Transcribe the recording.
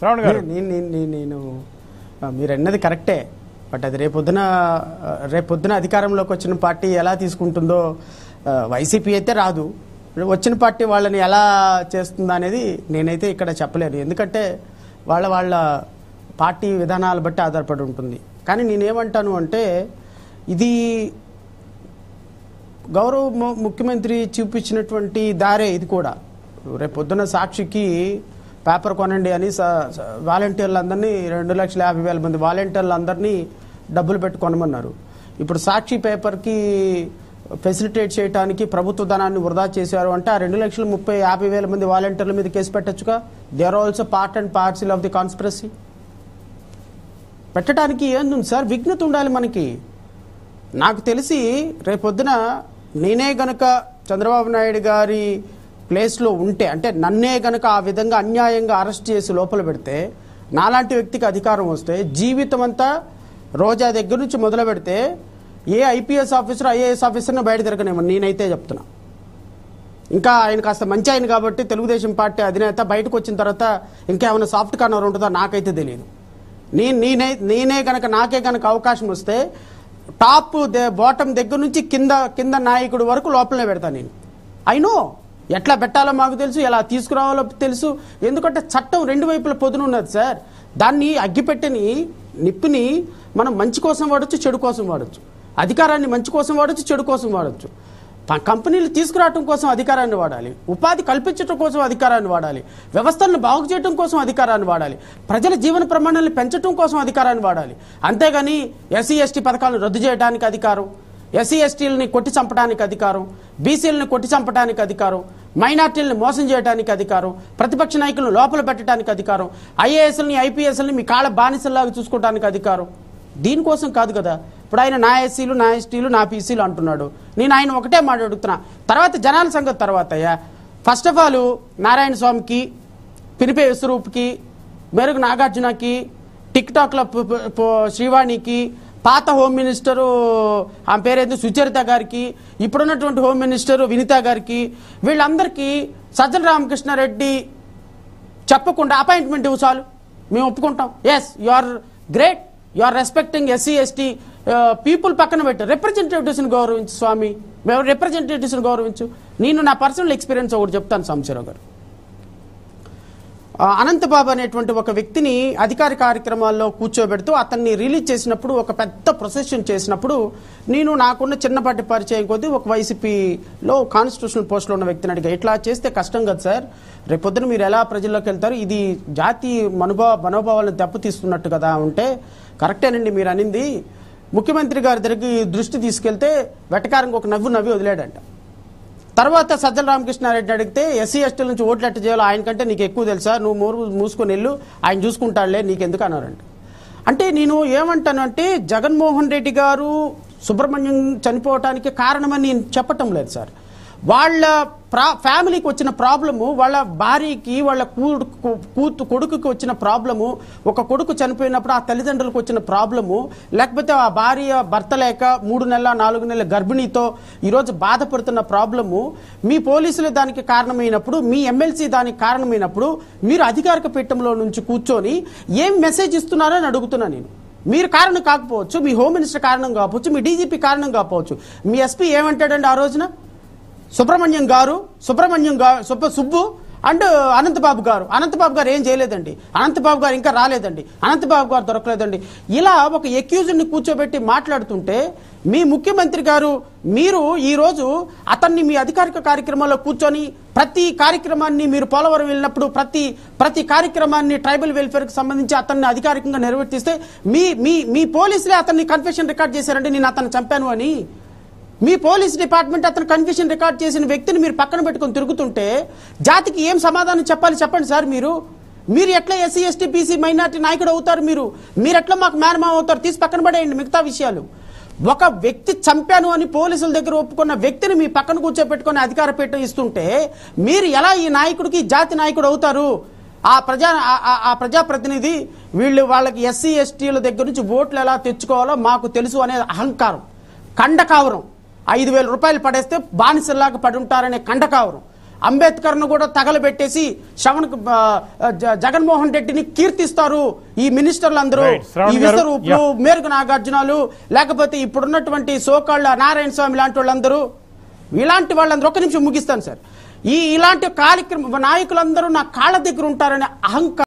శ్రావణ్ గారు నేను నేను- నేను నేను ఆ, మీరు అన్నది కరెక్టే బట్ అది రేపొద్దున ఆ, రేపొద్దున అధికారంలోకి వచ్చిన పార్టీ ఎలా తీసుకుంటుందో ఆ, వైసీపీ అయితే రాదు వచ్చిన పార్టీ వాళ్ళని ఎలా చేస్తుందా అనేది నేనైతే ఇక్కడ చెప్పలేను ఎందుకంటే వాళ్ళ వాళ్ళ పార్టీ విధానాలు బట్టి ఆధారపడి ఉంటుంది కానీ నేనేమంటాను అంటే ఇది గౌరవ ము- ముఖ్యమంత్రి చూపించినటువంటి దారే ఇది కూడా రేపు పొద్దున్న సాక్షికి పేపర్ కొనండి అని స- స- వాలంటీర్లందరినీ రెండు లక్షల యాభై వేల మంది వాలంటీర్లందరినీ డబ్బులు పెట్టి కొనమన్నారు ఇప్పుడు సాక్షి పేపర్కి ఫెసిలిటేట్ చేయడానికి ప్రభుత్వ ధనాన్ని వృధా చేశారు అంటే ఆ రెండు లక్షల ముప్పై యాభై వేల మంది వాలంటీర్ల మీద కేసు పెట్టచ్చుగా they are also part and parcel of the conspiracy పెట్టడానికి ఏంది సార్ విఘ్నత ఉండాలి మనకి నాకు తెలిసి రేపొద్దున నేనే గనక చంద్రబాబు నాయుడు గారి ప్లేస్లో ఉంటే అంటే నన్నే గనక ఆ విధంగా అన్యాయంగా అరెస్ట్ చేసి లోపల పెడితే నాలాంటి వ్యక్తికి అధికారం వస్తే జీవితం అంతా రోజా దగ్గర నుంచి మొదలు పెడితే ఏ ఐపీఎస్ ఆఫీసర్ ఐఏఎస్ ఆఫీసర్ని బయట తిరగనేమో నేనైతే చెప్తున్నా ఇంకా ఆయన కాస్త మంచి ఆయన కాబట్టి తెలుగుదేశం పార్టీ అధినేత బయటకు వచ్చిన తర్వాత ఇంకా ఏమైనా సాఫ్ట్ కార్నర్ ఉంటుందో నాకైతే తెలియదు నేను నేనే నేనే కనుక నాకే కనుక అవకాశం వస్తే టాప్ దే బాటమ్ దగ్గర నుంచి కింద కింద నాయకుడు వరకు లోపలనే పెడతాను నేను అయినో ఎట్లా పెట్టాలో మాకు తెలుసు ఎలా తీసుకురావాలో తెలుసు ఎందుకంటే చట్టం రెండు వైపుల పొదును ఉన్నది సార్ దాన్ని అగ్గిపెట్టని నిప్పుని మనం మంచి కోసం వాడచ్చు చెడు కోసం వాడచ్చు అధికారాన్ని మంచి కోసం వాడచ్చు చెడు కోసం వాడచ్చు ప- కంపెనీలు తీసుకురావడం కోసం అధికారాన్ని వాడాలి ఉపాధి కల్పించడం కోసం అధికారాన్ని వాడాలి వ్యవస్థలను బాగు చేయడం కోసం అధికారాన్ని వాడాలి ప్రజల జీవన ప్రమాణాలను పెంచడం కోసం అధికారాన్ని వాడాలి అంతేగాని ఎస్సీ ఎస్టీ పథకాలను రద్దు చేయడానికి అధికారం ఎస్సీ ఎస్టీలని కొట్టి చంపడానికి అధికారం బీసీలను కొట్టి చంపడానికి అధికారం మైనార్టీలను మోసం చేయడానికి అధికారం ప్రతిపక్ష నాయకులను లోపల పెట్టడానికి అధికారం ఐఏఎస్ని ఐపీఎస్ని మీ కాళ్ళ బానిసల్లాగా చూసుకోవడానికి అధికారం దీనికోసం కాదు కదా ఇప్పుడు ఆయన నా ఎస్సీలు నా ఎస్టీలు నా పీసీలు అంటున్నాడు నేను ఆయన ఒకటే మాట అడుగుతున్నా తర్వాత జనాల సంగతి తర్వాత అయ్యా ఫస్ట్ ఆఫ్ ఆల్ నారాయణ స్వామికి పినిపే విశ్వరూప్కి మెరుగు నాగార్జునకి టిక్ టాక్లో పు- పు- పు- శ్రీవాణికి పాత హోమ్ మినిస్టరు ఆమె పేరేంది సుచరిత గారికి ఇప్పుడున్నటువంటి హోమ్ మినిస్టరు వినిత గారికి వీళ్ళందరికీ సజ్జల రామకృష్ణారెడ్డి చెప్పకుండా అపాయింట్మెంట్ ఇవ్వు చాలు మేము ఒప్పుకుంటాం yes you are great you are respecting SC ST people పక్కన పెట్టు రిప్రజెంటేటివ్స్ని గౌరవించు స్వామి మేము రిప్రజెంటేటివ్స్ని గౌరవించు నేను నా పర్సనల్ ఎక్స్పీరియన్స్ ఒకటి చెప్తాను సాంబశివరావు గారు ఆ, అనంతబాబు అనేటువంటి ఒక వ్యక్తిని అధికార కార్యక్రమాల్లో కూర్చోబెడుతూ అతన్ని రిలీజ్ చేసినప్పుడు ఒక పెద్ద ప్రొసెషన్ చేసినప్పుడు నేను నాకున్న చిన్నపాటి పరిచయం కొద్దీ ఒక వైసీపీలో కాన్స్టిట్యూషనల్ పోస్ట్లో ఉన్న వ్యక్తిని అడిగా ఇట్లా చేస్తే కష్టం కదా సార్ రేపొద్దున మీరు ఎలా ప్రజల్లోకి వెళ్తారు ఇది జాతి మనోభావ మనోభావాలను దెబ్బతీస్తున్నట్టు కదా ఉంటే కరెక్టేనండి మీరు అనింది ముఖ్యమంత్రి గారి దగ్గరికి దృష్టి తీసుకెళ్తే వెటకారంగా ఒక నవ్వు నవ్వి వదిలాడంట తర్వాత సజ్జల రామకృష్ణారెడ్డి అడిగితే ఎస్సీ ఎస్టీల నుంచి ఓట్లు ఎట్ట చేయాలో ఆయన కంటే నీకు ఎక్కువ తెలుసా నువ్వు మూరు మూసుకొని వెళ్ళు ఆయన చూసుకుంటాడులే నీకెందుకు అన్నారంట అంటే నేను ఏమంటాను అంటే జగన్మోహన్ రెడ్డి గారు సుబ్రహ్మణ్యం చనిపోవటానికి కారణమని నేను చెప్పటం లేదు సార్ వాళ్ళ ప్రా ఫ్యామిలీకి వచ్చిన ప్రాబ్లము వాళ్ళ భార్యకి వాళ్ళ కూతుకు కూతు కొడుకుకి వచ్చిన ప్రాబ్లము ఒక కొడుకు చనిపోయినప్పుడు ఆ తల్లిదండ్రులకు వచ్చిన ప్రాబ్లము లేకపోతే ఆ భార్య భర్త లేక మూడు నెలల నాలుగు నెలల గర్భిణీతో ఈరోజు బాధపడుతున్న ప్రాబ్లము మీ పోలీసులు దానికి కారణమైనప్పుడు మీ ఎమ్మెల్సీ దానికి కారణమైనప్పుడు మీరు అధికారిక పీఠంలో నుంచి కూర్చొని ఏం మెసేజ్ ఇస్తున్నారో అని అడుగుతున్నా నేను మీరు కారణం కాకపోవచ్చు మీ హోమ్ మినిస్టర్ కారణం కాకపోవచ్చు మీ డీజీపీ కారణం కాకపోవచ్చు మీ ఎస్పీ ఏమంటాడండి ఆ రోజున సుబ్రహ్మణ్యం గారు సుబ్రహ్మణ్యం గారు సుబ్బ సుబ్బు అండ్ అనంతబాబు గారు అనంతబాబు గారు ఏం చేయలేదండి అనంతబాబు గారు ఇంకా రాలేదండి అనంతబాబు గారు దొరకలేదండి ఇలా ఒక ఎక్యూజ్ని కూర్చోబెట్టి మాట్లాడుతుంటే మీ ముఖ్యమంత్రి గారు మీరు ఈరోజు అతన్ని మీ అధికారిక కార్యక్రమంలో కూర్చొని ప్రతి కార్యక్రమాన్ని మీరు పోలవరం వెళ్ళినప్పుడు ప్రతి ప్రతి కార్యక్రమాన్ని ట్రైబల్ వెల్ఫేర్కి సంబంధించి అతన్ని అధికారికంగా నిర్వర్తిస్తే మీ మీ మీ పోలీసులే అతన్ని కన్ఫెషన్ రికార్డ్ చేశారండి నేను అతన్ని చంపాను అని మీ పోలీస్ డిపార్ట్మెంట్ అతను కన్ఫ్యూషన్ రికార్డ్ చేసిన వ్యక్తిని మీరు పక్కన పెట్టుకొని తిరుగుతుంటే జాతికి ఏం సమాధానం చెప్పాలి చెప్పండి సార్ మీరు మీరు ఎట్లా ఎస్సీ ఎస్టీ బీసీ మైనార్టీ నాయకుడు అవుతారు మీరు మీరు ఎట్లా మాకు మేనమా అవుతారు తీసి పక్కన పడేయండి మిగతా విషయాలు ఒక వ్యక్తి చంపాను అని పోలీసుల దగ్గర ఒప్పుకున్న వ్యక్తిని మీ పక్కన కూర్చోపెట్టుకొని అధికార పీఠం ఇస్తుంటే మీరు ఎలా ఈ నాయకుడికి జాతి నాయకుడు అవుతారు ఆ ప్రజా ఆ- ఆ- ఆ ప్రజాప్రతినిధి వీళ్ళు వాళ్ళకి ఎస్సీ ఎస్టీల దగ్గర నుంచి ఓట్లు ఎలా తెచ్చుకోవాలో మాకు తెలుసు అనే అహంకారం కండకావరం ఐదు వేల రూపాయలు పడేస్తే బానిసల్లాగా పడి ఉంటారనే కండకావరం అంబేద్కర్ను కూడా తగలబెట్టేసి శ్రవణ్ ఆ, జ- జగన్మోహన్ రెడ్డిని కీర్తిస్తారు ఈ మినిస్టర్లు అందరూ Right. శ్రావణ్ ఈ గారు, విశ్వరూపులు yeah. మేరకు నాగార్జునాలు లేకపోతే ఇప్పుడున్నటువంటి సోకాళ్ళ నారాయణ స్వామి లాంటి వాళ్ళందరూ ఇలాంటి వాళ్ళందరూ ఒక నిమిషం ముగిస్తాను సార్ ఈ ఇలాంటి కార్యక్రమ నాయకులందరూ నా కాళ్ళ దగ్గర ఉంటారనే అహంకారం